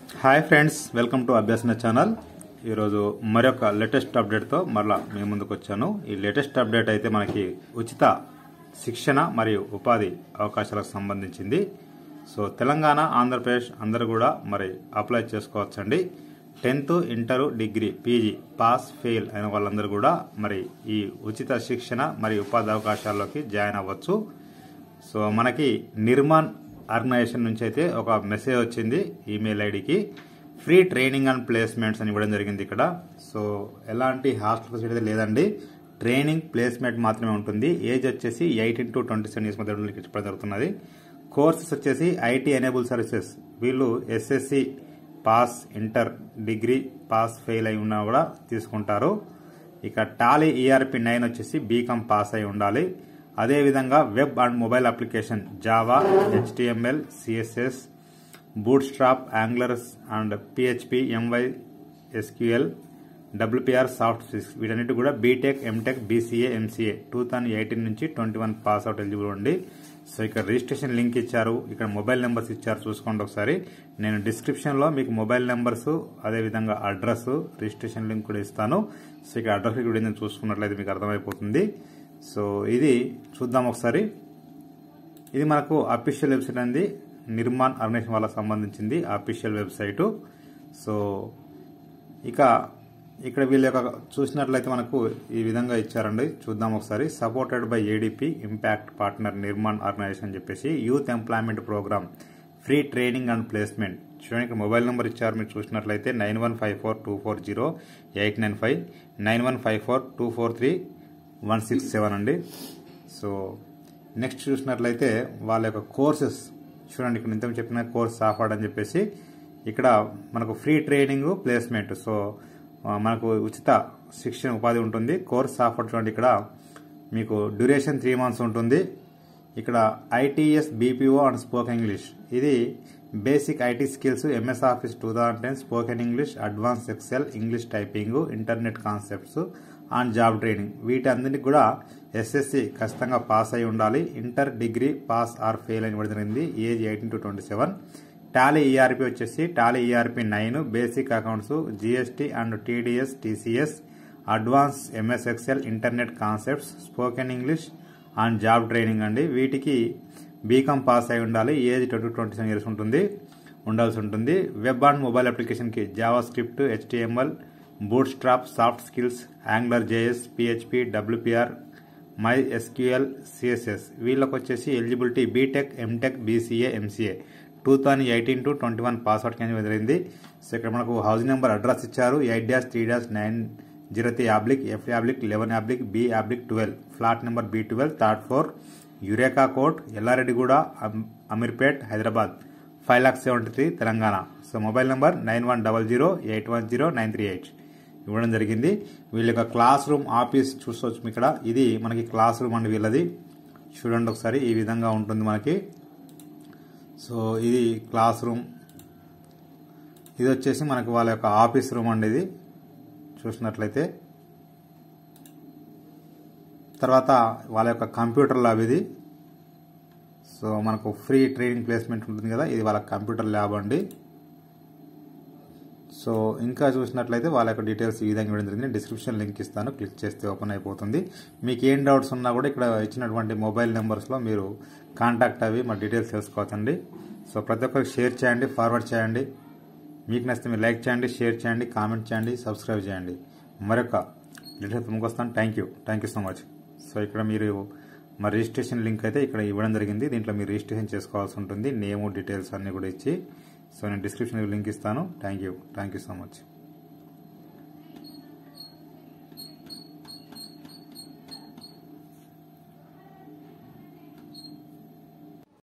hi friends welcome to Abhyasana channel ఈరోజు మరొక latest అప్డేట్తో మరలా మీ ముందుకు వచ్చాను ఈ లేటెస్ట్ అప్డేట్ అయితే మనకి ఉచిత శిక్షణ మరియు ఉపాధి అవకాశాలకు సంబంధించింది సో తెలంగాణ ఆంధ్రప్రదేశ్ అందరూ కూడా మరి అప్లై చేసుకోవచ్చండి tenth inter degree PG pass fail అయిన వాళ్ళందరూ కూడా మరి ఈ ఉచిత శిక్షణ మరియు ఉపాధి అవకాశాల్లోకి జాయిన్ అవ్వచ్చు సో మనకి నిర్మాణ్ ఆర్గనైజేషన్ నుంచి అయితే ఒక మెసేజ్ వచ్చింది ఈమెయిల్ ఐడికి ఫ్రీ ట్రైనింగ్ అండ్ ప్లేస్మెంట్స్ అని ఇవ్వడం జరిగింది ఇక్కడ సో ఎలాంటి హాస్టల్ ఫెసిలిటీ అయితే లేదండి ట్రైనింగ్ ప్లేస్మెంట్ మాత్రమే ఉంటుంది ఏజ్ వచ్చేసి eighteen to twenty seven years మధ్య చెప్పడం జరుగుతున్నది కోర్సెస్ వచ్చేసి ఐటీ ఎనేబుల్ సర్వీసెస్ వీళ్ళు SSC pass inter degree pass fail అయి ఉన్నా కూడా తీసుకుంటారు ఇక టాలీ ఈఆర్పి నైన్ వచ్చేసి బీకామ్ పాస్ అయి ఉండాలి అదేవిధంగా web and mobile application Java HTML CSS bootstrap Angulars and PHP MySQL WPR soft skills వీటన్నిటి కూడా BTech MTech BCA MCA two thousand eighteen నుంచి twenty one pass out eligible ఉండి so ఇక్కడ registration link ఇచ్చారు ఇక్కడ mobile numbers ఇచ్చారు చూసుకోండి ఒకసారి నేను డిస్క్రిప్షన్లో మీకు మొబైల్ నెంబర్స్ అదేవిధంగా అడ్రస్ రిజిస్ట్రేషన్ లింక్ కూడా ఇస్తాను సో ఇక్కడ అడ్రస్ కూడా నేను చూసుకున్నట్లయితే మీకు అర్థమైపోతుంది సో ఇది చూద్దాం ఒకసారి ఇది మనకు అఫీషియల్ వెబ్సైట్ అంది నిర్మాణ్ ఆర్గనైజేషన్ వాళ్ళకి సంబంధించింది అఫీషియల్ వెబ్సైటు సో ఇక ఇక్కడ వీళ్ళ యొక్క చూసినట్లయితే మనకు ఈ విధంగా ఇచ్చారండి చూద్దాం ఒకసారి supported by ADP impact partner Nirman organization అని చెప్పేసి youth employment program free training and placement చూడండి ఇక్కడ మొబైల్ నెంబర్ ఇచ్చారు మీరు చూసినట్లయితే nine one five four two four zero eight nine five nine one five four two four three one six seven అండి so next చూసినట్లయితే వాళ్ళ యొక్క courses చూడండి ఇక్కడ ఇంత చెప్పిన కోర్స్ ఆఫర్డ్ అని చెప్పేసి ఇక్కడ మనకు ఫ్రీ ట్రైనింగ్ ప్లేస్మెంట్ సో మనకు ఉచిత శిక్షణ ఉపాధి ఉంటుంది కోర్స్ ఆఫర్ చూడండి ఇక్కడ మీకు డ్యూరేషన్ త్రీ మంత్స్ ఉంటుంది ఇక్కడ ITS BPO and spoken English ఇది basic IT skills MS Office two thousand ten spoken English advance Excel English typing internet concepts on job training వీటన్నిటికి కూడా ఎస్ఎస్సి ఖచ్చితంగా పాస్ అయి ఉండాలి inter degree pass or fail అని జరిగింది age eighteen to twenty seven Tally ERP వచ్చేసి Tally ERP nine basic accounts GST and TDS TCS advance MS Excel internet concepts spoken English and job training అండి వీటికి BCom pass అయి ఉండాలి age twenty twenty seven years ఉంటుంది ఉండాల్సి ఉంటుంది web and mobile అప్లికేషన్కి JavaScript HTML bootstrap soft skills Angular JS PHP WPR MySQL CSS వీళ్ళకి వచ్చేసి eligibility BTech MTech BCA MCA two thousand eighteen to twenty one pass out కింద జరిగింది so ఇక్కడ మనకు హౌస్ నెంబర్ అడ్రస్ ఇచ్చారు eight dash three dash nine zero three oblique F oblique eleven oblique B oblique twelve flat number B twelve third floor Eureka Court Ellareddyguda Ameerpet Hyderabad five lakh seventy three Telangana so mobile number nine one double zero eight one zero nine three eight ఇవ్వడం జరిగింది వీళ్ళ యొక్క class room office చూసుకోవచ్చు ఇక్కడ ఇది మనకి class room అండి వీళ్ళది చూడండి ఒకసారి ఈ విధంగా ఉంటుంది మనకి సో ఇది క్లాస్ రూమ్ ఇది వచ్చేసి మనకు వాళ్ళ యొక్క ఆఫీస్ రూమ్ అండి ఇది చూసినట్లయితే తర్వాత వాళ్ళ యొక్క కంప్యూటర్ ల్యాబ్ ఇది సో మనకు ఫ్రీ ట్రైనింగ్ ప్లేస్మెంట్ ఉంటుంది కదా ఇది వాళ్ళ కంప్యూటర్ ల్యాబ్ అండి సో ఇంకా చూసినట్లయితే వాళ్ళ యొక్క డీటెయిల్స్ ఈ విధంగా ఇవ్వడం జరిగింది డిస్క్రిప్షన్ లింక్ ఇస్తాను క్లిక్ చేస్తే ఓపెన్ అయిపోతుంది మీకు ఏం డౌట్స్ ఉన్నా కూడా ఇక్కడ ఇచ్చినటువంటి మొబైల్ నెంబర్స్లో మీరు కాంటాక్ట్ అవి మా డీటెయిల్స్ తెలుసుకోవచ్చండి సో ప్రతి ఒక్కరికి షేర్ చేయండి ఫార్వర్డ్ చేయండి మీకు నచ్చితే మీరు లైక్ చేయండి షేర్ చేయండి కామెంట్ చేయండి సబ్స్క్రైబ్ చేయండి మరొక డీటెయిల్స్ ముందుకు వస్తాను thank you thank you so much so ఇక్కడ మీరు మా రిజిస్ట్రేషన్ లింక్ అయితే ఇక్కడ ఇవ్వడం జరిగింది దీంట్లో మీరు రిజిస్ట్రేషన్ చేసుకోవాల్సి ఉంటుంది నేము డీటెయిల్స్ అన్నీ కూడా ఇచ్చి సో నేను డిస్క్రిప్షన్ లింక్ ఇస్తాను thank you thank you so much